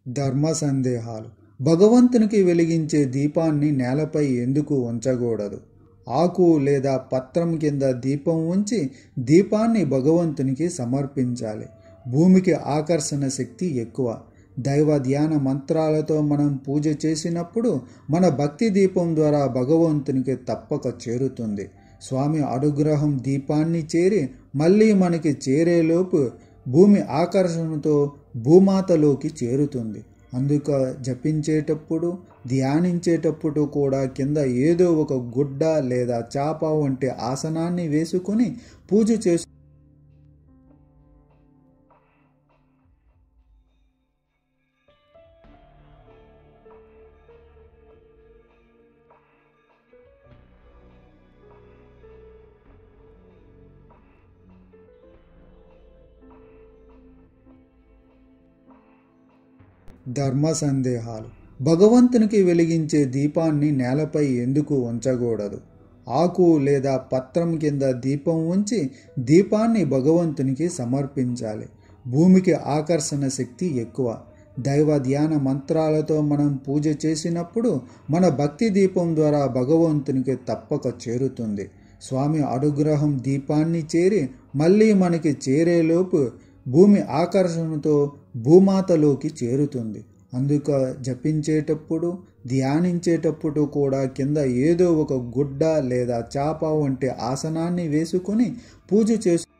ధర్మ సందేహాలు భగవంతునికి వెలిగించే దీపాన్ని నేలపై ఎందుకు ఉంచకూడదు ఆకు లేదా పత్రం కింద దీపం ఉంచి దీపాన్ని భగవంతునికి సమర్పించాలి భూమికి ఆకర్షణ శక్తి ఎక్కువ దైవ ధ్యాన మంత్రాలతో మనం పూజ చేసినప్పుడు మన భక్తి దీపం ద్వారా భగవంతునికి తప్పక చేరుతుంది స్వామి అనుగ్రహం దీపాన్ని చేరి మళ్ళీ మనకి చేరేలోపు భూమి ఆకర్షణతో భూమాతలోకి చేరుతుంది అందుక జపించేటప్పుడు ధ్యానించేటప్పుడు కూడా కింద ఏదో ఒక గుడ్డ లేదా చాప వంటి ఆసనాన్ని వేసుకుని పూజ చేసు ధర్మ సందేహాలు భగవంతునికి వెలిగించే దీపాన్ని నేలపై ఎందుకు ఉంచకూడదు ఆకు లేదా పత్రం కింద దీపం ఉంచి దీపాన్ని భగవంతునికి సమర్పించాలి భూమికి ఆకర్షణ శక్తి ఎక్కువ దైవ ధ్యాన మంత్రాలతో మనం పూజ చేసినప్పుడు మన భక్తి దీపం ద్వారా భగవంతునికి తప్పక చేరుతుంది స్వామి అనుగ్రహం దీపాన్ని చేరి మళ్ళీ మనకి చేరేలోపు భూమి ఆకర్షణతో భూమాతలోకి చేరుతుంది అందుక జపించేటప్పుడు ధ్యానించేటప్పుడు కూడా కింద ఏదో ఒక గుడ్డ లేదా చాప వంటి ఆసనాన్ని వేసుకుని పూజ చేసు